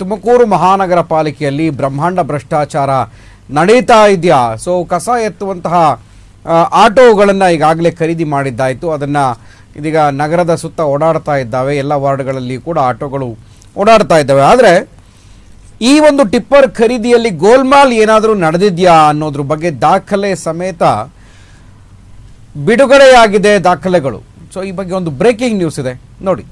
ತುಮಕೂರು ಮಹಾನಗರ ಪಾಲಿಕೆಯಲ್ಲಿ ಬ್ರಹ್ಮಾಂಡ ಭ್ರಷ್ಟಾಚಾರ ನಡೀತಾ ಇದೆಯಾ ಸೊ ಕಸ ಎತ್ತುವಂತಹ ಆ, ಆಟೋಗಳನ್ನು ಈಗಾಗಲೇ ಖರೀದಿ ಮಾಡಿದ್ದಾಯಿತು ಅದನ್ನು ಇದೀಗ ನಗರದ ಸುತ್ತ ಓಡಾಡ್ತಾ ಇದ್ದಾವೆ ಎಲ್ಲ ವಾರ್ಡ್ಗಳಲ್ಲಿ ಕೂಡ ಆಟೋಗಳು ಓಡಾಡ್ತಾ ಇದ್ದಾವೆ ಆದರೆ ಈ ಒಂದು ಟಿಪ್ಪರ್ ಖರೀದಿಯಲ್ಲಿ ಗೋಲ್ಮಾಲ್ ಏನಾದರೂ ನಡೆದಿದೆಯಾ ಅನ್ನೋದ್ರ ಬಗ್ಗೆ ದಾಖಲೆ ಸಮೇತ ಬಿಡುಗಡೆಯಾಗಿದೆ ದಾಖಲೆಗಳು ಸೊ ಈ ಬಗ್ಗೆ ಒಂದು ಬ್ರೇಕಿಂಗ್ ನ್ಯೂಸ್ ಇದೆ ನೋಡಿ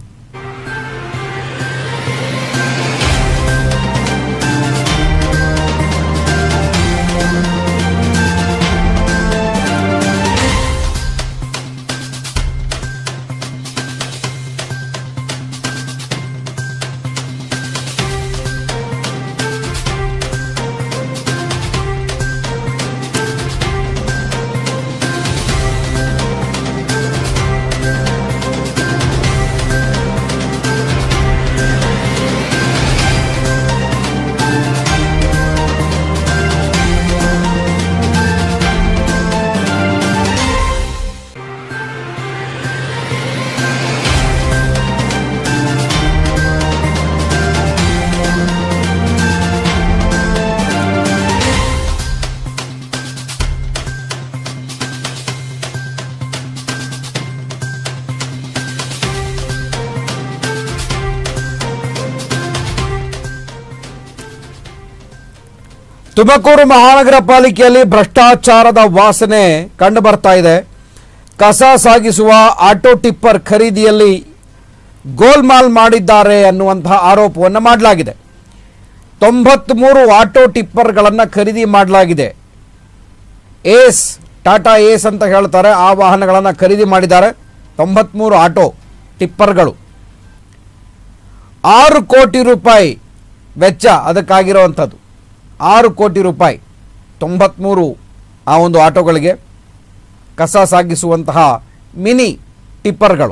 ತುಮಕೂರು ಮಹಾನಗರ ಪಾಲಿಕೆಯಲ್ಲಿ ಭ್ರಷ್ಟಾಚಾರದ ವಾಸನೆ ಕಂಡು ಬರ್ತಾ ಇದೆ ಕಸ ಸಾಗಿಸುವ ಆಟೋ ಟಿಪ್ಪರ್ ಖರೀದಿಯಲ್ಲಿ ಗೋಲ್ಮಾಲ್ ಮಾಡಿದ್ದಾರೆ ಅನ್ನುವಂತಹ ಆರೋಪವನ್ನು ಮಾಡಲಾಗಿದೆ ತೊಂಬತ್ಮೂರು ಆಟೋ ಟಿಪ್ಪರ್ಗಳನ್ನು ಖರೀದಿ ಮಾಡಲಾಗಿದೆ ಏಸ್ ಟಾಟಾ ಏಸ್ ಅಂತ ಹೇಳ್ತಾರೆ ಆ ವಾಹನಗಳನ್ನು ಖರೀದಿ ಮಾಡಿದ್ದಾರೆ ತೊಂಬತ್ಮೂರು ಆಟೋ ಟಿಪ್ಪರ್ಗಳು ಆರು ಕೋಟಿ ರೂಪಾಯಿ ವೆಚ್ಚ ಅದಕ್ಕಾಗಿರುವಂಥದ್ದು ಆರು ಕೋಟಿ ರೂಪಾಯಿ ತೊಂಬತ್ಮೂರು ಆ ಒಂದು ಆಟೋಗಳಿಗೆ ಕಸ ಸಾಗಿಸುವಂತಹ ಮಿನಿ ಟಿಪ್ಪರ್ಗಳು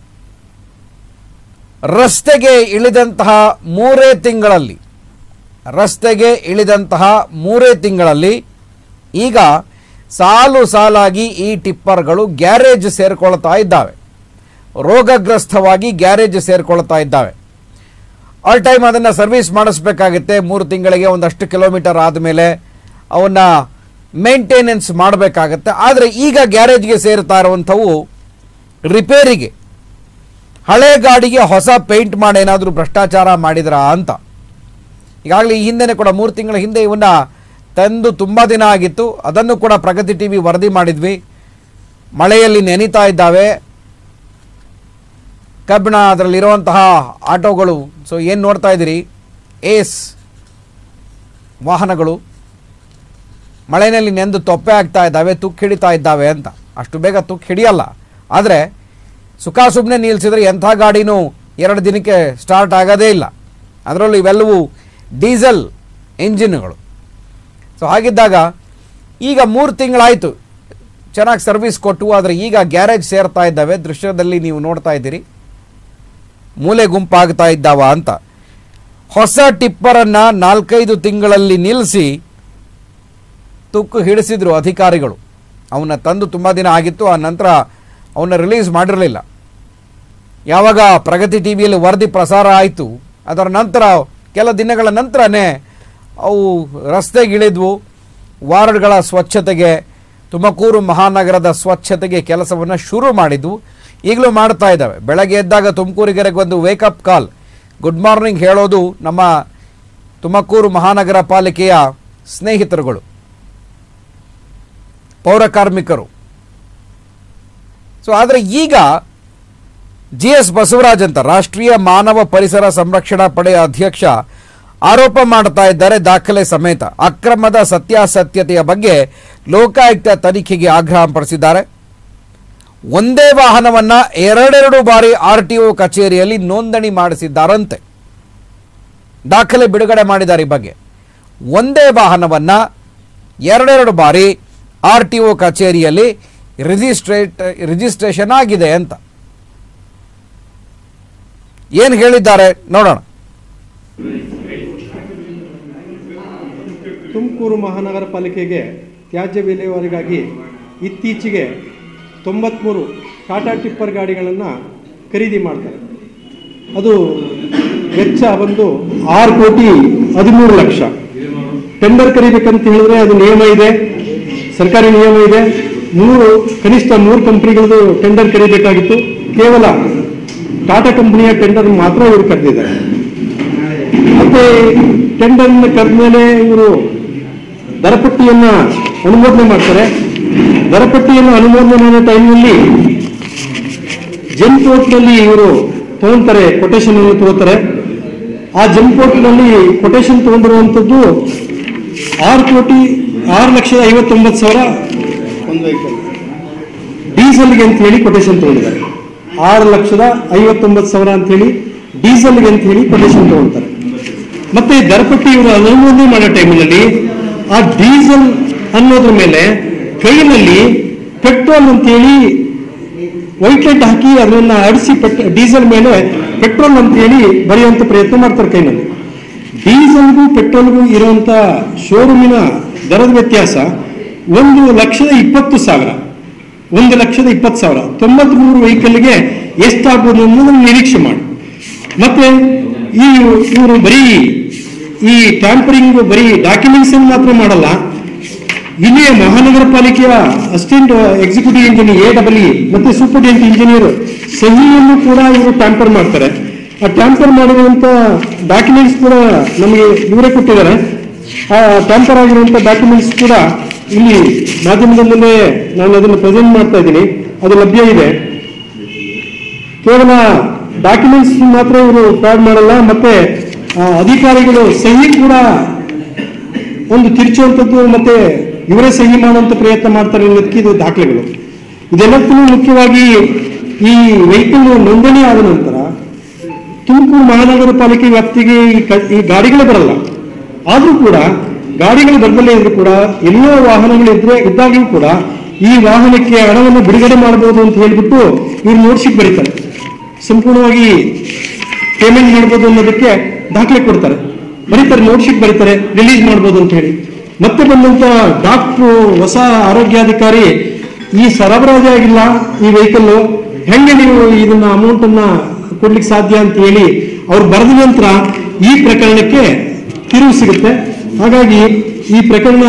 ರಸ್ತೆಗೆ ಇಳಿದಂತಹ ಮೂರೇ ತಿಂಗಳಲ್ಲಿ ರಸ್ತೆಗೆ ಇಳಿದಂತಹ ಮೂರೇ ತಿಂಗಳಲ್ಲಿ ಈಗ ಸಾಲು ಸಾಲಾಗಿ ಈ ಟಿಪ್ಪರ್ಗಳು ಗ್ಯಾರೇಜ್ ಸೇರಿಕೊಳ್ತಾ ಇದ್ದಾವೆ ರೋಗಗ್ರಸ್ತವಾಗಿ ಗ್ಯಾರೇಜ್ ಸೇರಿಕೊಳ್ತಾ ಇದ್ದಾವೆ ಆಲ್ ಟೈಮ್ ಅದನ್ನು ಸರ್ವಿಸ್ ಮಾಡಿಸ್ಬೇಕಾಗುತ್ತೆ ಮೂರು ತಿಂಗಳಿಗೆ ಒಂದಷ್ಟು ಕಿಲೋಮೀಟರ್ ಆದಮೇಲೆ ಅವನ್ನ ಮೇಂಟೆನೆನ್ಸ್ ಮಾಡಬೇಕಾಗತ್ತೆ ಆದರೆ ಈಗ ಗ್ಯಾರೇಜ್ಗೆ ಸೇರ್ತಾ ಇರುವಂಥವು ರಿಪೇರಿಗೆ ಹಳೆ ಗಾಡಿಗೆ ಹೊಸ ಪೇಂಟ್ ಮಾಡಿ ಏನಾದರೂ ಭ್ರಷ್ಟಾಚಾರ ಮಾಡಿದ್ರಾ ಅಂತ ಈಗಾಗಲೇ ಈ ಹಿಂದೆನೇ ಕೂಡ ಮೂರು ತಿಂಗಳ ಹಿಂದೆ ಇವನ್ನ ತಂದು ತುಂಬ ದಿನ ಆಗಿತ್ತು ಅದನ್ನು ಕೂಡ ಪ್ರಗತಿ ಟಿ ವಿ ವರದಿ ಮಾಡಿದ್ವಿ ಮಳೆಯಲ್ಲಿ ನೆನೀತಾ ಇದ್ದಾವೆ ಕಬ್ಬಿಣ ಅದರಲ್ಲಿರುವಂತಹ ಆಟೋಗಳು ಸೊ ಏನು ನೋಡ್ತಾ ಇದ್ದೀರಿ ಏಸ್ ವಾಹನಗಳು ಮಳೆಯಲ್ಲಿ ನೆಂದು ತೊಪ್ಪೆ ಆಗ್ತಾ ಇದ್ದಾವೆ ತುಕ್ಕು ಹಿಡಿತಾ ಇದ್ದಾವೆ ಅಂತ ಅಷ್ಟು ಬೇಗ ತುಕ್ಕು ಹಿಡಿಯಲ್ಲ ಆದರೆ ಸುಖ ಸುಮ್ಮನೆ ನಿಲ್ಲಿಸಿದ್ರೆ ಎಂಥ ಗಾಡಿನೂ ಎರಡು ದಿನಕ್ಕೆ ಸ್ಟಾರ್ಟ್ ಆಗೋದೇ ಇಲ್ಲ ಅದರಲ್ಲೂ ಇವೆಲ್ಲವೂ ಡೀಸೆಲ್ ಎಂಜಿನ್ಗಳು ಸೊ ಹಾಗಿದ್ದಾಗ ಈಗ ಮೂರು ತಿಂಗಳಾಯಿತು ಚೆನ್ನಾಗಿ ಸರ್ವಿಸ್ ಕೊಟ್ಟು ಆದರೆ ಈಗ ಗ್ಯಾರೇಜ್ ಸೇರ್ತಾ ಇದ್ದಾವೆ ದೃಶ್ಯದಲ್ಲಿ ನೀವು ನೋಡ್ತಾ ಇದ್ದೀರಿ ಮೂಲೆ ಗುಂಪಾಗ್ತಾ ಇದ್ದಾವ ಅಂತ ಹೊಸ ಟಿಪ್ಪರನ್ನು ನಾಲ್ಕೈದು ತಿಂಗಳಲ್ಲಿ ನಿಲ್ಲಿಸಿ ತುಕ್ಕು ಹಿಡಿಸಿದ್ರು ಅಧಿಕಾರಿಗಳು ಅವನ್ನ ತಂದು ತುಂಬ ದಿನ ಆಗಿತ್ತು ಆ ನಂತರ ಅವನ್ನ ರಿಲೀಸ್ ಮಾಡಿರಲಿಲ್ಲ ಯಾವಾಗ ಪ್ರಗತಿ ಟಿ ವಿಯಲ್ಲಿ ವರದಿ ಪ್ರಸಾರ ಆಯಿತು ಅದರ ನಂತರ ಕೆಲ ದಿನಗಳ ನಂತರನೇ ಅವು ರಸ್ತೆಗಿಳಿದ್ವು ವಾರ್ಡ್ಗಳ ಸ್ವಚ್ಛತೆಗೆ ತುಮಕೂರು ಮಹಾನಗರದ ಸ್ವಚ್ಛತೆಗೆ ಕೆಲಸವನ್ನು ಶುರು ಮಾಡಿದ್ವು ಈಗಲೂ ಮಾಡ್ತಾ ಇದ್ದಾವೆ ಬೆಳಗ್ಗೆ ಎದ್ದಾಗ ತುಮಕೂರಿಗರಿಗೆ ಒಂದು ವೇಕಪ್ ಕಾಲ್ ಗುಡ್ ಮಾರ್ನಿಂಗ್ ಹೇಳೋದು ನಮ್ಮ ತುಮಕೂರು ಮಹಾನಗರ ಪಾಲಿಕೆಯ ಸ್ನೇಹಿತರುಗಳು ಪೌರ ಕಾರ್ಮಿಕರು ಸೊ ಆದರೆ ಈಗ ಜಿ ಎಸ್ ಬಸವರಾಜ್ ಅಂತ ರಾಷ್ಟ್ರೀಯ ಮಾನವ ಪರಿಸರ ಸಂರಕ್ಷಣಾ ಪಡೆಯ ಅಧ್ಯಕ್ಷ ಆರೋಪ ಮಾಡ್ತಾ ಇದ್ದಾರೆ ದಾಖಲೆ ಸಮೇತ ಅಕ್ರಮದ ಸತ್ಯಾಸತ್ಯತೆಯ ಬಗ್ಗೆ ಲೋಕಾಯುಕ್ತ ತನಿಖೆಗೆ ಆಗ್ರಹ ಪಡಿಸಿದ್ದಾರೆ ಒಂದೇ ವಾಹನವನ್ನ ಎರಡೆರಡು ಬಾರಿ ಆರ್ ಟಿ ಒ ಕಚೇರಿಯಲ್ಲಿ ನೋಂದಣಿ ಮಾಡಿಸಿದ್ದಾರಂತೆ ದಾಖಲೆ ಬಿಡುಗಡೆ ಮಾಡಿದ್ದಾರೆ ಈ ಬಗ್ಗೆ ಒಂದೇ ವಾಹನವನ್ನ ಎರಡೆರಡು ಬಾರಿ ಆರ್ ಟಿ ಒ ಕಚೇರಿಯಲ್ಲಿ ರಿಜಿಸ್ಟ್ರೇಟ್ ರಿಜಿಸ್ಟ್ರೇಷನ್ ಆಗಿದೆ ಅಂತ ಏನು ಹೇಳಿದ್ದಾರೆ ನೋಡೋಣ ತುಮಕೂರು ಮಹಾನಗರ ಪಾಲಿಕೆಗೆ ತ್ಯಾಜ್ಯ ವಿಲೇವಾರಿಗಾಗಿ ಇತ್ತೀಚೆಗೆ ತೊಂಬತ್ತ್ಮೂರು ಟಾಟಾ ಟಿಪ್ಪರ್ ಗಾಡಿಗಳನ್ನು ಖರೀದಿ ಮಾಡ್ತಾರೆ ಅದು ವೆಚ್ಚ ಬಂದು ಆರು ಕೋಟಿ ಹದಿಮೂರು ಲಕ್ಷ ಟೆಂಡರ್ ಕರಿಬೇಕಂತ ಹೇಳಿದ್ರೆ ಅದು ನಿಯಮ ಇದೆ ಸರ್ಕಾರಿ ನಿಯಮ ಇದೆ ಮೂರು ಕನಿಷ್ಠ ಮೂರು ಕಂಪನಿಗಳದ್ದು ಟೆಂಡರ್ ಕರಿಬೇಕಾಗಿತ್ತು ಕೇವಲ ಟಾಟಾ ಕಂಪನಿಯ ಟೆಂಡರ್ ಮಾತ್ರ ಇವರು ಕರೆದಿದ್ದಾರೆ ಮತ್ತೆ ಟೆಂಡರ್ ಕರೆದ ಮೇಲೆ ಇವರು ದರಪಟ್ಟಿಯನ್ನ ಅನುಮೋದನೆ ಮಾಡ್ತಾರೆ ದರಪಟ್ಟಿಯನ್ನು ಅನುಮೋದನೆ ಮಾಡೋ ಟೈಮ್ನಲ್ಲಿ ಜೆನ್ ನಲ್ಲಿ ಇವರು ತಗೊಂತಾರೆ ಕೊಟೇಶನ್ ಅನ್ನು ತಗೋತಾರೆ ಆ ಜೆನ್ ನಲ್ಲಿ ಕೊಟೇಶನ್ ತಗೊಂಡಿರುವಂಥದ್ದು ಆರು ಕೋಟಿ ಆರು ಲಕ್ಷದ ಐವತ್ತೊಂಬತ್ತು ಸಾವಿರ ಒಂದು ವೆಹಿಕಲ್ ಡೀಸೆಲ್ಗೆ ಅಂತ ಹೇಳಿ ಕೊಟೇಶನ್ ತಗೊಂಡಿದ್ದಾರೆ ಆರು ಲಕ್ಷದ ಐವತ್ತೊಂಬತ್ತು ಸಾವಿರ ಅಂತ ಹೇಳಿ ಡೀಸೆಲ್ಗೆ ಅಂತ ಹೇಳಿ ಕೊಟೇಶನ್ ತಗೊಳ್ತಾರೆ ಮತ್ತೆ ದರಪಟ್ಟಿ ಇವರು ಅನುಮೋದನೆ ಮಾಡೋ ಟೈಮಿನಲ್ಲಿ ಆ ಡೀಸೆಲ್ ಅನ್ನೋದ್ರ ಮೇಲೆ ಕೈನಲ್ಲಿ ಪೆಟ್ರೋಲ್ ಅಂತ ಹೇಳಿ ವೈಟ್ ಲೈಟ್ ಹಾಕಿ ಅದನ್ನ ಅಡಿಸಿ ಪೆಟ್ ಡೀಸೆಲ್ ಮೇಲೆ ಪೆಟ್ರೋಲ್ ಅಂತ ಹೇಳಿ ಬರೆಯುವಂತ ಪ್ರಯತ್ನ ಮಾಡ್ತಾರೆ ಕೈನಲ್ಲಿ ಡೀಸೆಲ್ಗೂ ಪೆಟ್ರೋಲ್ಗೂ ಇರುವಂತ ಶೋರೂಮಿನ ದರದ ವ್ಯತ್ಯಾಸ ಒಂದು ಲಕ್ಷದ ಇಪ್ಪತ್ತು ಸಾವಿರ ಒಂದು ಲಕ್ಷದ ಇಪ್ಪತ್ತು ಸಾವಿರ ತೊಂಬತ್ಮೂರು ವೆಹಿಕಲ್ಗೆ ಎಷ್ಟಾಗ್ಬೋದು ಅನ್ನೋದನ್ನು ನಿರೀಕ್ಷೆ ಮಾಡಿ ಮತ್ತೆ ಈ ಇವರು ಬರೀ ಈ ಟ್ಯಾಂಪರಿಂಗ್ ಬರೀ ಡಾಕ್ಯುಮೆಂಟ್ಸ್ ಮಾತ್ರ ಮಾಡಲ್ಲ ಇಲ್ಲಿಯ ಮಹಾನಗರ ಪಾಲಿಕೆಯ assistant executive engineer A double E ಮತ್ತೆ ಸೂಪರ್ಡೆಂಟ್ ಇಂಜಿನಿಯರ್ ಸಹಿಯನ್ನು ಕೂಡ ಇವರು ಟ್ಯಾಂಪರ್ ಮಾಡ್ತಾರೆ ಆ ಟ್ಯಾಂಪರ್ ಮಾಡಿರುವಂತ ಡಾಕ್ಯುಮೆಂಟ್ಸ್ ಕೂಡ ನಮಗೆ ಇವರೇ ಕೊಟ್ಟಿದ್ದಾರೆ ಆ ಟ್ಯಾಂಪರ್ ಆಗಿರುವಂತ ಡಾಕ್ಯುಮೆಂಟ್ಸ್ ಕೂಡ ಇಲ್ಲಿ ಮಾಧ್ಯಮದ ಮುಂದೆ ನಾನು ಅದನ್ನು ಪ್ರೆಸೆಂಟ್ ಮಾಡ್ತಾ ಇದ್ದೀನಿ ಅದು ಲಭ್ಯ ಇದೆ ಕೇವಲ ಡಾಕ್ಯುಮೆಂಟ್ಸ್ ಮಾತ್ರ ಇವರು ಫ್ರಾಡ್ ಮಾಡಲ್ಲ ಮತ್ತೆ ಆ, ಅಧಿಕಾರಿಗಳು ಸಹಿ ಕೂಡ ಒಂದು ತಿರುಚುವಂಥದ್ದು ಮತ್ತೆ ಇವರೇ ಸಹಿ ಮಾಡುವಂತ ಪ್ರಯತ್ನ ಮಾಡ್ತಾರೆ ಅನ್ನೋದಕ್ಕೆ ಇದು ದಾಖಲೆಗಳು ಇದೆಲ್ಲಕ್ಕೂ ಮುಖ್ಯವಾಗಿ ಈ ವೆಹಿಕಲ್ ನೋಂದಣಿ ಆದ ನಂತರ ತುಮಕೂರು ಮಹಾನಗರ ಪಾಲಿಕೆ ವ್ಯಾಪ್ತಿಗೆ ಈ ಕ- ಈ ಗಾಡಿಗಳೇ ಬರಲ್ಲ ಆದ್ರೂ ಕೂಡ ಗಾಡಿಗಳು ಬರ್ದಲ್ಲೇ ಇದ್ರು ಕೂಡ ಎಲ್ಲೋ ವಾಹನಗಳು ಇದ್ರೆ ಇದ್ದಾಗಲೂ ಕೂಡ ಈ ವಾಹನಕ್ಕೆ ಹಣವನ್ನು ಬಿಡುಗಡೆ ಮಾಡಬಹುದು ಅಂತ ಹೇಳ್ಬಿಟ್ಟು ಇವ್ರು ನೋಟ್ಶೀಟ್ ಬರೀತಾರೆ ಸಂಪೂರ್ಣವಾಗಿ ಪೇಮೆಂಟ್ ಮಾಡ್ಬೋದು ಅನ್ನೋದಕ್ಕೆ ದಾಖಲೆ ಕೊಡ್ತಾರೆ ಬರೀತಾರೆ ನೋಟ್ಶೀಟ್ ಬರೀತಾರೆ ರಿಲೀಸ್ ಮಾಡ್ಬೋದು ಅಂತ ಹೇಳಿ ಮತ್ತೆ ಬಂದಂತ ಡಾಕ್ಟ್ರು ಹೊಸ ಆರೋಗ್ಯಾಧಿಕಾರಿ ಈ ಸರಬರಾಜು ಆಗಿಲ್ಲ ಈ ವೆಹಿಕಲ್ ಹೆಂಗೆ ನೀವು ಇದನ್ನ ಅಮೌಂಟ್ ಅನ್ನ ಕೊಡ್ಲಿಕ್ಕೆ ಸಾಧ್ಯ ಅಂತ ಹೇಳಿ ಅವ್ರು ಬರೆದ ನಂತರ ಈ ಪ್ರಕರಣಕ್ಕೆ ತಿರುವು ಸಿಗುತ್ತೆ ಹಾಗಾಗಿ ಈ ಪ್ರಕರಣ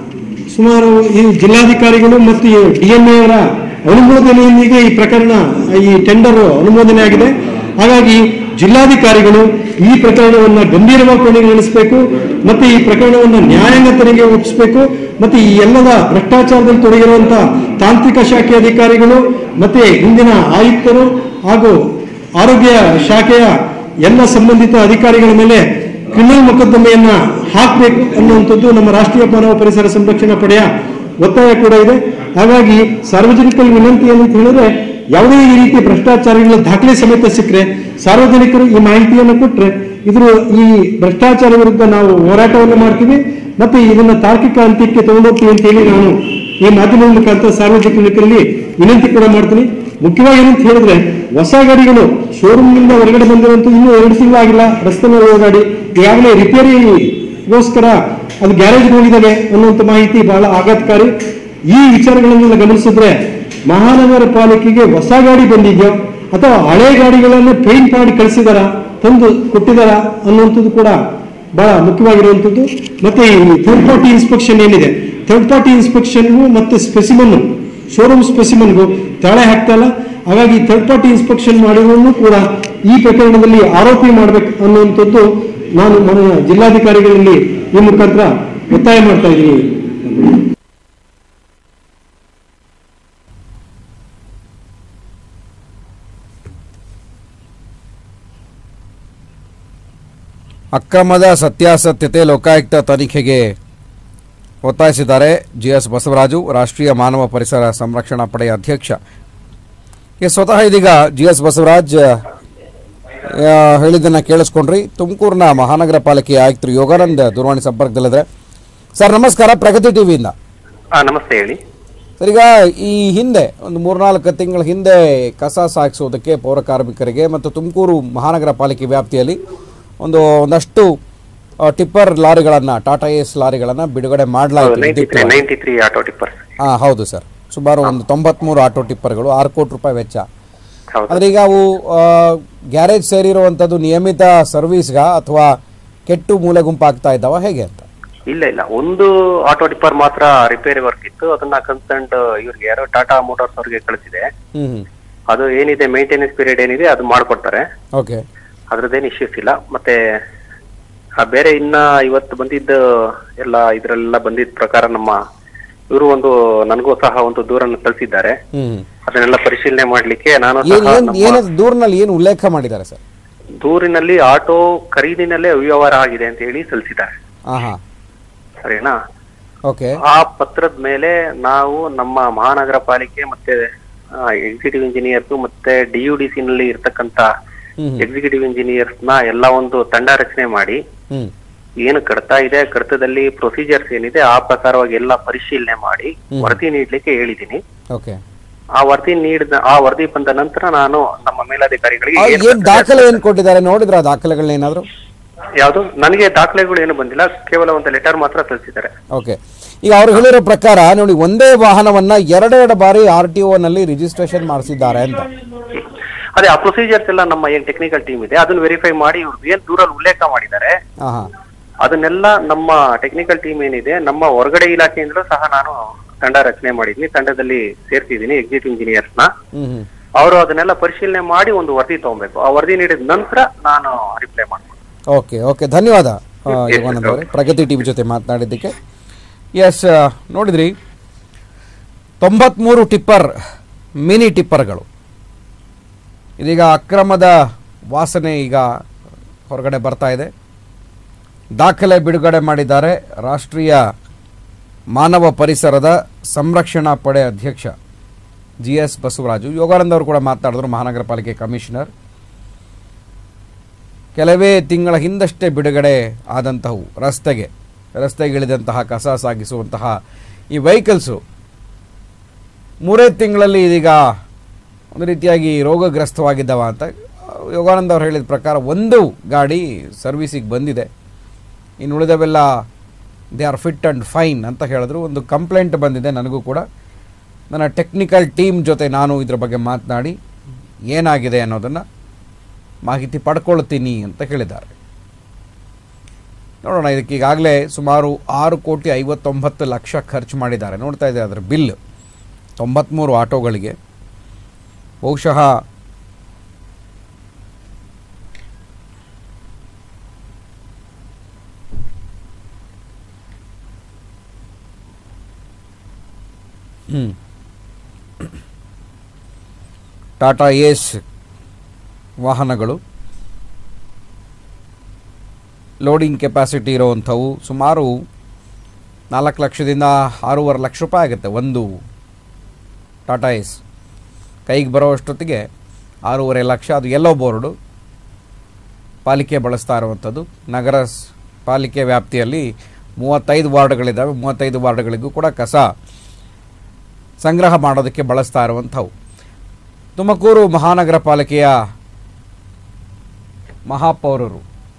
ಸುಮಾರು ಈ ಜಿಲ್ಲಾಧಿಕಾರಿಗಳು ಮತ್ತು ಡಿ ಎಂ ಅವರ ಅನುಮೋದನೆಯೊಂದಿಗೆ ಈ ಪ್ರಕರಣ ಈ ಟೆಂಡರ್ ಅನುಮೋದನೆ ಆಗಿದೆ ಹಾಗಾಗಿ ಜಿಲ್ಲಾಧಿಕಾರಿಗಳು ಈ ಪ್ರಕರಣವನ್ನು ಗಂಭೀರವಾಗಿ ಪರಿಗಣಿಸಬೇಕು ಮತ್ತೆ ಈ ಪ್ರಕರಣವನ್ನು ನ್ಯಾಯಾಂಗ ತನಿಖೆಗೆ ಒಪ್ಪಿಸಬೇಕು ಮತ್ತೆ ಈ ಎಲ್ಲದ ಭ್ರಷ್ಟಾಚಾರದಲ್ಲಿ ತೊಡಗಿರುವಂತಹ ತಾಂತ್ರಿಕ ಶಾಖೆ ಅಧಿಕಾರಿಗಳು ಮತ್ತೆ ಹಿಂದಿನ ಆಯುಕ್ತರು ಹಾಗೂ ಆರೋಗ್ಯ ಶಾಖೆಯ ಎಲ್ಲ ಸಂಬಂಧಿತ ಅಧಿಕಾರಿಗಳ ಮೇಲೆ ಕ್ರಿಮಿನಲ್ ಮೊಕದ್ದಮೆಯನ್ನ ಹಾಕಬೇಕು ಅನ್ನುವಂಥದ್ದು ನಮ್ಮ ರಾಷ್ಟ್ರೀಯ ಮಾನವ ಪರಿಸರ ಸಂರಕ್ಷಣಾ ಪಡೆಯ ಒತ್ತಾಯ ಕೂಡ ಇದೆ ಹಾಗಾಗಿ ಸಾರ್ವಜನಿಕರ ವಿನಂತಿ ಏನಂತ ಹೇಳಿದ್ರೆ ಯಾವುದೇ ಈ ರೀತಿ ಭ್ರಷ್ಟಾಚಾರಗಳ ದಾಖಲೆ ಸಮೇತ ಸಿಕ್ಕರೆ ಸಾರ್ವಜನಿಕರು ಈ ಮಾಹಿತಿಯನ್ನು ಕೊಟ್ಟರೆ ಇದ್ರ ಈ ಭ್ರಷ್ಟಾಚಾರ ವಿರುದ್ಧ ನಾವು ಹೋರಾಟವನ್ನು ಮಾಡ್ತೀವಿ ಮತ್ತೆ ಇದನ್ನ ತಾರ್ಕಿಕ ಅಂತ್ಯಕ್ಕೆ ತಗೊಂಡೋಗ್ತೀವಿ ಅಂತ ಹೇಳಿ ನಾನು ಈ ಮಾಧ್ಯಮದ ಮುಖಾಂತರ ಸಾರ್ವಜನಿಕರಲ್ಲಿ ವಿನಂತಿ ಕೂಡ ಮಾಡ್ತೀನಿ ಮುಖ್ಯವಾಗಿ ಏನಂತ ಹೇಳಿದ್ರೆ ಹೊಸ ಗಾಡಿಗಳು ಶೋರೂಮ್ನಿಂದ ಹೊರಗಡೆ ಬಂದಿರುವಂತ ಇನ್ನೂ ಎರಡು ತಿಂಗಳಾಗಿಲ್ಲ ರಸ್ತೆ ಮೇಲೆ ಇರೋ ಗಾಡಿ ಈಗಾಗಲೇ ರಿಪೇರಿಗೋಸ್ಕರ ಅದು ಗ್ಯಾರೇಜ್ ಹೋಗಿದ್ದಾವೆ ಅನ್ನುವಂಥ ಮಾಹಿತಿ ಬಹಳ ಆಘಾತಕಾರಿ ಈ ವಿಚಾರಗಳನ್ನೆಲ್ಲ ಗಮನಿಸಿದ್ರೆ ಮಹಾನಗರ ಪಾಲಿಕೆಗೆ ಹೊಸ ಗಾಡಿ ಬಂದಿದೆಯೋ ಅಥವಾ ಹಳೆ ಗಾಡಿಗಳನ್ನು ಪೇಂಟ್ ಮಾಡಿ ಕಳಿಸಿದಾರ ತಂದು ಕೊಟ್ಟಿದಾರ ಅನ್ನುವಂಥದ್ದು ಕೂಡ ಬಹಳ ಮುಖ್ಯವಾಗಿರುವಂಥದ್ದು ಮತ್ತೆ ಈ ಥರ್ಡ್ ಪಾರ್ಟಿ ಇನ್ಸ್ಪೆಕ್ಷನ್ ಏನಿದೆ ಥರ್ಡ್ ಪಾರ್ಟಿ ಇನ್ಸ್ಪೆಕ್ಷನ್ಗೂ ಮತ್ತೆ ಸ್ಪೆಸಿಮನ್ ಶೋರೂಮ್ ಸ್ಪೆಸಿಮನ್ಗೂ ತಾಳೆ ಹಾಕ್ತಾ ಇಲ್ಲ ಹಾಗಾಗಿ ಥರ್ಡ್ ಪಾರ್ಟಿ ಇನ್ಸ್ಪೆಕ್ಷನ್ ಮಾಡಿರೋನು ಕೂಡ ಈ ಪ್ರಕರಣದಲ್ಲಿ ಆರೋಪಿ ಮಾಡಬೇಕು ಅನ್ನುವಂಥದ್ದು ನಾನು ನನ್ನ ಜಿಲ್ಲಾಧಿಕಾರಿಗಳಲ್ಲಿ ಈ ಮುಖಾಂತರ ಒತ್ತಾಯ ಮಾಡ್ತಾ ಇದ್ದೀನಿ ಅಕ್ರಮದ ಸತ್ಯಾಸತ್ಯತೆ ಲೋಕಾಯುಕ್ತ ತನಿಖೆಗೆ ಒತ್ತಾಯಿಸಿದ್ದಾರೆ ಜಿ ಎಸ್ ಬಸವರಾಜು ರಾಷ್ಟ್ರೀಯ ಮಾನವ ಪರಿಸರ ಸಂರಕ್ಷಣಾ ಪಡೆಯ ಅಧ್ಯಕ್ಷ ಈ ಸ್ವತಃ ಇದೀಗ ಜಿ ಎಸ್ ಬಸವರಾಜ್ ಆ, ಹೇಳಿದ್ದನ್ನ ಕೇಳಿಸ್ಕೊಂಡ್ರಿ ತುಮಕೂರಿನ ಮಹಾನಗರ ಪಾಲಿಕೆಯ ಆಯುಕ್ತರು ಯೋಗಾನಂದ್ ದೂರವಾಣಿ ಸಂಪರ್ಕದಲ್ಲಿದ್ದಾರೆ ಸರ್ ನಮಸ್ಕಾರ ಪ್ರಗತಿ ಟಿವಿಯಿಂದ ಹಾ ನಮಸ್ತೆ ಹೇಳಿ ಸರ್ ಈಗ ಈ ಹಿಂದೆ ಒಂದು ಮೂರ್ನಾಲ್ಕು ತಿಂಗಳ ಹಿಂದೆ ಕಸ ಸಾಗಿಸೋದಕ್ಕೆ ಪೌರ ಕಾರ್ಮಿಕರಿಗೆ ಮತ್ತು ತುಮಕೂರು ಮಹಾನಗರ ಪಾಲಿಕೆ ವ್ಯಾಪ್ತಿಯಲ್ಲಿ ಒಂದು ಒಂದಷ್ಟು ಆ, ಟಿಪ್ಪರ್ ಲಾರಿಗಳನ್ನು ಟಾಟಾ ಏಸ್ ಲಾರಿಗಳನ್ನು ಬಿಡುಗಡೆ ಮಾಡಲಾಯಿತು ನೈಂಟಿ ತ್ರೀ ವಿದ್ಯುಕ್ತವಾಗಿ. ನೈಂಟಿ ತ್ರೀ ಆಟೋ ಟಿಪ್ಪರ್ಸ್ ಹಾ ಹೌದು ಸರ್ ಸುಮಾರು ಒಂದು ತೊಂಬತ್ಮೂರು ಆಟೋ ಟಿಪ್ಪರ್ಗಳು ಆರು ಕೋಟಿ ರೂಪಾಯಿ ವೆಚ್ಚ ಹೌದು ಆದ್ರೆ ಈಗ ಅವು ಗ್ಯಾರೇಜ್ ಸೇರಿರುವಂಥದ್ದು ನಿಯಮಿತ ಸರ್ವಿಸ್ಗಾ ಅಥವಾ ಕೆಟ್ಟು ಮೂಲೆ ಗುಂಪಾಗ್ತಾ ಇದ್ದಾವ ಹೇಗೆ ಅಂತ ಇಲ್ಲ ಇಲ್ಲ ಒಂದು ಆಟೋ ಟಿಪ್ಪರ್ ಮಾತ್ರ ರಿಪೇರಿ ವರ್ಕ್ ಇತ್ತು ಅದನ್ನ ಕನ್ಸರ್ಟ್ ಇವ್ರಿಗೆ ಯಾರೋ ಟಾಟಾ ಮೋಟಾರ್ಸ್ ಅವ್ರಿಗೆ ಕಳಿಸಿದೆ ಹ್ಮ್ ಹ್ಮ್ ಅದು ಏನಿದೆ ಮೇಂಟೆನೆನ್ಸ್ ಪೀರಿಯಡ್ ಏನಿದೆ ಅದು ಮಾಡ್ಕೊಡ್ತಾರೆ ಓಕೆ ಅದ್ರದ್ದೇನು ಇಶ್ಯೂಸ್ ಇಲ್ಲ ಮತ್ತೆ ಆ ಬೇರೆ ಇನ್ನ ಇವತ್ತು ಬಂದಿದ್ದ ಎಲ್ಲ ಇದ್ರೆಲ್ಲ ಬಂದಿದ್ದ ಪ್ರಕಾರ ನಮ್ಮ ಇವರು ಒಂದು ನನಗೂ ಸಹ ಒಂದು ದೂರನ್ನು ಕಳಿಸಿದ್ದಾರೆ ಹ್ಮ್ ಅದನ್ನೆಲ್ಲ ಪರಿಶೀಲನೆ ಮಾಡ್ಲಿಕ್ಕೆ ನಾನು ಏನ್ ಸಹ ಏನ್ ನಮ್ಮ ಏನದು ದೂರಿನಲ್ಲಿ ಏನು ಉಲ್ಲೇಖ ಮಾಡಿದ್ದಾರೆ ಸರ್ ದೂರಿನಲ್ಲಿ ಆಟೋ ಖರೀದಿನಲ್ಲೇ ಅವ್ಯವಹಾರ ಆಗಿದೆ ಅಂತ ಹೇಳಿ ಸಲ್ಲಿಸಿದ್ದಾರೆ ಹಾ ಹಾ ಸರಿನಾ ಓಕೆ ಆ ಪತ್ರದ ಮೇಲೆ ನಾವು ನಮ್ಮ ಮಹಾನಗರ ಪಾಲಿಕೆ ಮತ್ತೆ ಎಕ್ಸಿಕ್ಯೂಟಿವ್ ಇಂಜಿನಿಯರ್ಸ್ ಮತ್ತೆ ಡಿ ಯು ಡಿ ಸಿ ನಲ್ಲಿ ಇರ್ತಕ್ಕಂತ ಹ್ಮ್ ಎಕ್ಸಿಕ್ಯೂಟಿವ್ ಇಂಜಿನಿಯರ್ಸ್ ನ ಎಲ್ಲ ಒಂದು ತಂಡ ರಚನೆ ಮಾಡಿ ಹ್ಮ್ ಏನು ಕಡತ ಇದೆ ಕಡತದಲ್ಲಿ ಪ್ರೊಸೀಜರ್ಸ್ ಏನಿದೆ ಆ ಪ್ರಕಾರವಾಗಿ ಎಲ್ಲ ಪರಿಶೀಲನೆ ಮಾಡಿ ವರದಿ ನೀಡ್ಲಿಕ್ಕೆ ಹೇಳಿದ್ದೀನಿ ಓಕೆ ಆ ವರದಿ ನೀಡಿದ ಆ ವರದಿ ಬಂದ ನಂತರ ನಾನು ನಮ್ಮ ಮೇಲಾಧಿಕಾರಿಗಳಿಗೆ ಆ, ಏನ್ ಏನ್ ದಾಖಲೆ ಏನ್ ಕೊಟ್ಟಿದ್ದಾರೆ ನೋಡಿದ್ರ ಆ ದಾಖಲೆಗಳನ್ನ ಏನಾದ್ರು ಯಾವುದು ನನಗೆ ದಾಖಲೆಗಳು ಏನು ಬಂದಿಲ್ಲ ಕೇವಲ ಒಂದು ಲೆಟರ್ ಮಾತ್ರ ಕಳಿಸಿದ್ದಾರೆ ಓಕೆ ಈಗ ಅವ್ರು ಹೇಳಿರೋ ಪ್ರಕಾರ ನೋಡಿ ಒಂದೇ ವಾಹನವನ್ನ ಎರಡೆರಡು ಬಾರಿ ಆರ್ ಟಿ ನಲ್ಲಿ ರಿಜಿಸ್ಟ್ರೇಷನ್ ಮಾಡಿಸಿದ್ದಾರೆ ಅಂತ ಅದೇ ಆ ಪ್ರೊಸೀಜರ್ಸ್ ಎಲ್ಲ ನಮ್ಮ ಏನ್ ಟೆಕ್ನಿಕಲ್ ಟೀಮ್ ಇದೆ ಅದನ್ನ ವೆರಿಫೈ ಮಾಡಿ ಇವ್ರು ಏನ್ ದೂರಲ್ಲಿ ಉಲ್ಲೇಖ ಮಾಡಿದ್ದಾರೆ ಹಾ ಹಾ ಅದನ್ನೆಲ್ಲ ನಮ್ಮ ಟೆಕ್ನಿಕಲ್ ಟೀಮ್ ಏನಿದೆ ನಮ್ಮ ಹೊರಗಡೆ ಇಲಾಖೆಯಿಂದಲೂ ಸಹ ನಾನು ತಂಡ ರಚನೆ ಮಾಡಿದ್ದೀನಿ ತಂಡದಲ್ಲಿ ಸೇರ್ತಿದ್ದೀನಿ ಎಕ್ಸಿಕ್ಯೂಟಿವ್ ಇಂಜಿನಿಯರ್ಸ್ ನ ಹ್ಮ್ ಹ್ಮ್ ಅವರು ಅದನ್ನೆಲ್ಲ ಪರಿಶೀಲನೆ ಮಾಡಿ ಒಂದು ವರದಿ ತಗೊಬೇಕು ಆ ವರದಿ ನೀಡಿದ ನಂತರ ನಾನು ರಿಪ್ಲೈ ಮಾಡ್ತೀನಿ ಓಕೆ ಓಕೆ ಧನ್ಯವಾದ ಆ, Yes, ಯೋಗಾನಂದ್ ಅವರೇ ಪ್ರಗತಿ ಟಿವಿ ಜೊತೆ ಮಾತನಾಡಿದ್ದಕ್ಕೆ ಎಸ್ ನೋಡಿದ್ರಿ ತೊಂಬತ್ಮೂರು ಟಿಪ್ಪರ್ ಮಿನಿ ಟಿಪ್ಪರ್ಗಳು ಇದೀಗ ಅಕ್ರಮದ ವಾಸನೆ ಈಗ ಹೊರಗಡೆ ಬರ್ತಾ ಇದೆ ದಾಖಲೆ ಬಿಡುಗಡೆ ಮಾಡಿದ್ದಾರೆ ರಾಷ್ಟ್ರೀಯ ಮಾನವ ಪರಿಸರದ ಸಂರಕ್ಷಣಾ ಪಡೆ ಅಧ್ಯಕ್ಷ ಜಿ ಎಸ್ ಬಸವರಾಜು ಯೋಗಾನಂದ್ ಅವರು ಕೂಡ ಮಾತನಾಡಿದ್ರು ಮಹಾನಗರ ಪಾಲಿಕೆ ಕಮಿಷನರ್ ಕೆಲವೇ ತಿಂಗಳ ಹಿಂದಷ್ಟೇ ಬಿಡುಗಡೆ ಆದಂತಹವು ರಸ್ತೆಗೆ ರಸ್ತೆಗಿಳಿದಂತಹ ಕಸ ಸಾಗಿಸುವಂತಹ ಈ ವೆಹಿಕಲ್ಸು ಮೂರೇ ತಿಂಗಳಲ್ಲಿ ಇದೀಗ ಒಂದು ರೀತಿಯಾಗಿ ರೋಗಗ್ರಸ್ತವಾಗಿದ್ದವ ಅಂತ ಯೋಗಾನಂದ ಅವರು ಹೇಳಿದ ಪ್ರಕಾರ ಒಂದು ಗಾಡಿ ಸರ್ವಿಸಿಗೆ ಬಂದಿದೆ ಇನ್ನು ಉಳಿದವೆಲ್ಲ they are fit and fine ಅಂತ ಹೇಳಿದ್ರು ಒಂದು ಕಂಪ್ಲೇಂಟ್ ಬಂದಿದೆ ನನಗೂ ಕೂಡ ನನ್ನ ಟೆಕ್ನಿಕಲ್ ಟೀಮ್ ಜೊತೆ ನಾನು ಇದ್ರ ಬಗ್ಗೆ ಮಾತನಾಡಿ ಏನಾಗಿದೆ ಅನ್ನೋದನ್ನು ಮಾಹಿತಿ ಪಡ್ಕೊಳ್ತೀನಿ ಅಂತ ಹೇಳಿದ್ದಾರೆ ನೋಡೋಣ ಇದಕ್ಕೆ ಈಗಾಗಲೇ ಸುಮಾರು ಆರು ಕೋಟಿ ಐವತ್ತೊಂಬತ್ತು ಲಕ್ಷ ಖರ್ಚು ಮಾಡಿದ್ದಾರೆ ನೋಡ್ತಾ ಇದೆ ಅದರ ಬಿಲ್ ತೊಂಬತ್ತ್ಮೂರು ಆಟೋಗಳಿಗೆ ಬಹುಶಃ ಹ್ಮ್. ಟಾಟಾ ಏಸ್ ವಾಹನಗಳು ಲೋಡಿಂಗ್ ಕೆಪಾಸಿಟಿ ಇರುವಂಥವು ಸುಮಾರು ನಾಲ್ಕು ಲಕ್ಷದಿಂದ ಆರೂವರೆ ಲಕ್ಷ ರೂಪಾಯಿ ಆಗುತ್ತೆ ಒಂದು ಟಾಟಾ ಏಸ್ ಕೈಗೆ ಬರೋ ಅಷ್ಟೊತ್ತಿಗೆ ಆರೂವರೆ ಲಕ್ಷ ಅದು ಯೆಲ್ಲೋ ಬೋರ್ಡು ಪಾಲಿಕೆ ಬಳಸ್ತಾ ಇರುವಂಥದ್ದು ನಗರ ಸ್- ಪಾಲಿಕೆ ವ್ಯಾಪ್ತಿಯಲ್ಲಿ ಮೂವತ್ತೈದು ವಾರ್ಡ್ಗಳಿದ್ದಾವೆ ಮೂವತ್ತೈದು ವಾರ್ಡ್ಗಳಿಗೂ ಕೂಡ ಕಸ ಸಂಗ್ರಹ ಮಾಡೋದಕ್ಕೆ ಬಳಸ್ತಾ ಇರುವಂಥವು ತುಮಕೂರು ಮಹಾನಗರ ಪಾಲಿಕೆಯ ಮಹಾಪೌರರು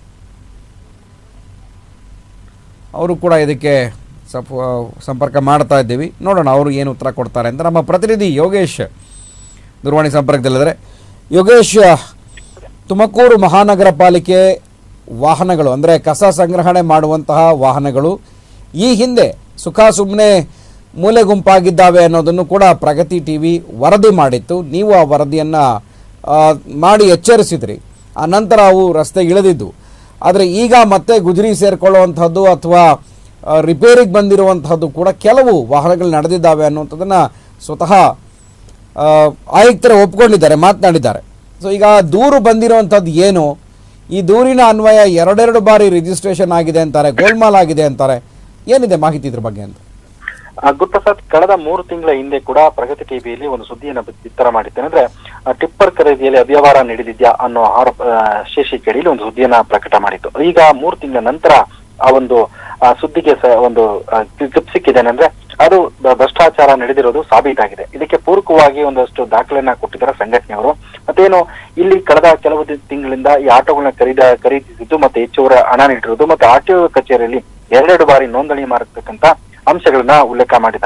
ಅವರು ಕೂಡ ಇದಕ್ಕೆ ಸಪ್ ಸಂಪರ್ಕ ಮಾಡ್ತಾ ಇದ್ದೀವಿ ನೋಡೋಣ ಅವರು ಏನು ಉತ್ತರ ಕೊಡ್ತಾರೆ ಅಂತ ನಮ್ಮ ಪ್ರತಿನಿಧಿ ಯೋಗೇಶ್ ದೂರವಾಣಿ ಸಂಪರ್ಕದಲ್ಲಿದ್ದಾರೆ ಯೋಗೇಶ್ ತುಮಕೂರು ಮಹಾನಗರ ಪಾಲಿಕೆ ವಾಹನಗಳು ಅಂದರೆ ಕಸ ಸಂಗ್ರಹಣೆ ಮಾಡುವಂತಹ ವಾಹನಗಳು ಈ ಹಿಂದೆ ಸುಖ ಸುಮ್ಮನೆ ಮೂಲೆ ಗುಂಪಾಗಿದ್ದಾವೆ ಅನ್ನೋದನ್ನು ಕೂಡ ಪ್ರಗತಿ ಟಿ ವಿ ವರದಿ ಮಾಡಿತ್ತು ನೀವು ಆ ವರದಿಯನ್ನು ಮಾಡಿ ಎಚ್ಚರಿಸಿದ್ರಿ ಆ ನಂತರ ಅವು ರಸ್ತೆ ಇಳಿದಿದ್ದು ಆದರೆ ಈಗ ಮತ್ತೆ ಗುಜರಿ ಸೇರಿಕೊಳ್ಳುವಂಥದ್ದು ಅಥವಾ ರಿಪೇರಿಗೆ ಬಂದಿರುವಂತಹದ್ದು ಕೂಡ ಕೆಲವು ವಾಹನಗಳು ನಡೆದಿದ್ದಾವೆ ಅನ್ನುವಂಥದ್ದನ್ನು ಸ್ವತಃ ಆ, ಆಯುಕ್ತರೇ ಒಪ್ಕೊಂಡಿದ್ದಾರೆ ಮಾತನಾಡಿದ್ದಾರೆ ಸೊ ಈಗ ದೂರು ಬಂದಿರುವಂಥದ್ದು ಏನು ಈ ದೂರಿನ ಅನ್ವಯ ಎರಡೆರಡು ಬಾರಿ ರಿಜಿಸ್ಟ್ರೇಷನ್ ಆಗಿದೆ ಅಂತಾರೆ ಗೋಲ್ಮಾಲ್ ಆಗಿದೆ ಅಂತಾರೆ ಏನಿದೆ ಮಾಹಿತಿ ಇದ್ರ ಬಗ್ಗೆ ಅಂತ ಆ, ಗುರುಪ್ರಸಾದ್ ಕಳೆದ ಮೂರು ತಿಂಗಳ ಹಿಂದೆ ಕೂಡ ಪ್ರಗತಿ ಟಿವಿಯಲ್ಲಿ ಒಂದು ಸುದ್ದಿಯನ್ನು ಬಿ- ಬಿತ್ತರ ಮಾಡಿದ್ದೇನೆ ಅಂದ್ರೆ ಆ, ಟಿಪ್ಪರ್ ಖರೀದಿಯಲ್ಲಿ ಅವ್ಯವಹಾರ ನಡೆದಿದ್ಯಾ ಅನ್ನೋ ಆರೋಪ ಆ, ಶೀರ್ಷಿಕೆಯಲ್ಲಿ ಒಂದು ಸುದ್ದಿಯನ್ನ ಪ್ರಕಟ ಮಾಡಿತ್ತು ಈಗ ಮೂರು ತಿಂಗಳ ನಂತರ ಆ ಒಂದು ಆ, ಸುದ್ದಿಗೆ ಸ- ಒಂದು ಆ, ಕ್ಲಿಪ್ ಸಿಕ್ಕಿದೆ ಅಂದ್ರೆ ಅದು ಬ- ಭ್ರಷ್ಟಾಚಾರ ನಡೆದಿರೋದು ಸಾಬೀತಾಗಿದೆ ಇದಕ್ಕೆ ಪೂರಕವಾಗಿ ಒಂದಷ್ಟು ದಾಖಲೆಯನ್ನ ಕೊಟ್ಟಿದ್ದಾರೆ ಸಂಘಟನೆಯವರು ಮತ್ತೇನು ಇಲ್ಲಿ ಕಳೆದ ಕೆಲವು ದಿ- ತಿಂಗಳಿಂದ ಈ ಆಟೋಗಳನ್ನ ಖರೀದ ಖರೀದಿಸಿದ್ದು ಮತ್ತೆ ಹೆಚ್ಚುವರಿ ಹಣ ನೀಡಿರೋದು ಮತ್ತೆ ಆರ್ ಟಿ ಕಚೇರಿಯಲ್ಲಿ ಎರಡೆರಡು ಬಾರಿ ನೋಂದಣಿ ಮಾಡಿರ್ತಕ್ಕಂತ ಅಂಶಗಳನ್ನ ಉಲ್ಲೇಖ ಮಾಡಿದ್ದಾರೆ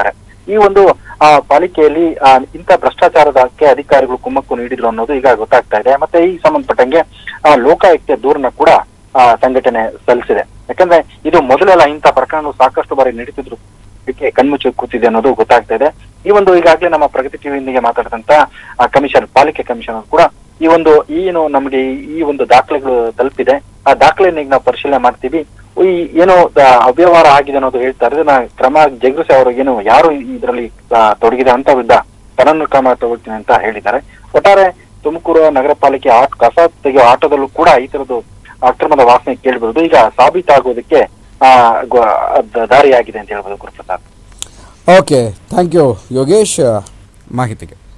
ಈ ಒಂದು ಆ ಪಾಲಿಕೆಯಲ್ಲಿ ಆ, ಇಂಥ ಭ್ರಷ್ಟಾಚಾರದಕ್ಕೆ ಅಧಿಕಾರಿಗಳು ಕುಮ್ಮಕ್ಕು ನೀಡಿದ್ರು ಅನ್ನೋದು ಈಗ ಗೊತ್ತಾಗ್ತಾ ಇದೆ ಮತ್ತೆ ಈ ಸಂಬಂಧಪಟ್ಟಂಗೆ ಆ, ಲೋಕಾಯುಕ್ತ ದೂರನ್ನ ಕೂಡ ಆ, ಸಂಘಟನೆ ಸಲ್ಲಿಸಿದೆ ಯಾಕಂದ್ರೆ ಇದು ಮೊದಲೆಲ್ಲ ಇಂಥ ಪ್ರಕರಣ ಸಾಕಷ್ಟು ಬಾರಿ ನಡೀತಿದ್ರು ಇದಕ್ಕೆ ಕಣ್ಮುಚ್ಚಿ ಕೂತಿದೆ ಅನ್ನೋದು ಗೊತ್ತಾಗ್ತಾ ಇದೆ ಈ ಒಂದು ಈಗಾಗಲೇ ನಮ್ಮ ಪ್ರಗತಿ ಟಿವಿಯೊಂದಿಗೆ ಮಾತಾಡಿದಂತ ಆ ಕಮಿಷನ್ ಪಾಲಿಕೆ ಕಮಿಷನರ್ ಕೂಡ ಈ ಒಂದು ಏನು ನಮಗೆ ಈ ಒಂದು ದಾಖಲೆಗಳು ತಲುಪಿದೆ ಆ ದಾಖಲೆಯನ್ನು ಈಗ ನಾವು ಪರಿಶೀಲನೆ ಮಾಡ್ತೀವಿ ಈ ಏನು ದ- ಅವ್ಯವಹಾರ ಆಗಿದೆ ಅನ್ನೋದು ಹೇಳ್ತಾರೆ ಇದನ್ನ ಕ್ರಮ ಜಗರಿಸಿ ಅವರು ಏನು ಯಾರು ಇದರಲ್ಲಿ ತೊಡಗಿದೆ ಅಂತ ವಿರುದ್ಧ ಕಾನೂನು ಕ್ರಮ ತಗೊಳ್ತೀನಿ ಅಂತ ಹೇಳಿದ್ದಾರೆ ಒಟ್ಟಾರೆ ತುಮಕೂರು ನಗರ ಪಾಲಿಕೆ ಆಟ ಕಸ ತೆಗೆಯೋ ಆಟದಲ್ಲೂ ಕೂಡ ಈ ತರದ್ದು ಅಕ್ರಮದ ವಾಸನೆ ಕೇಳಿಬರುದು ಈಗ ಸಾಬೀತಾಗೋದಕ್ಕೆ ಆ ಗೊ- ಅದ್ ದಾರಿಯಾಗಿದೆ ಅಂತ ಹೇಳ್ಬೋದು Guruprasad okay thank you Yogesh ಮಾಹಿತಿಗೆ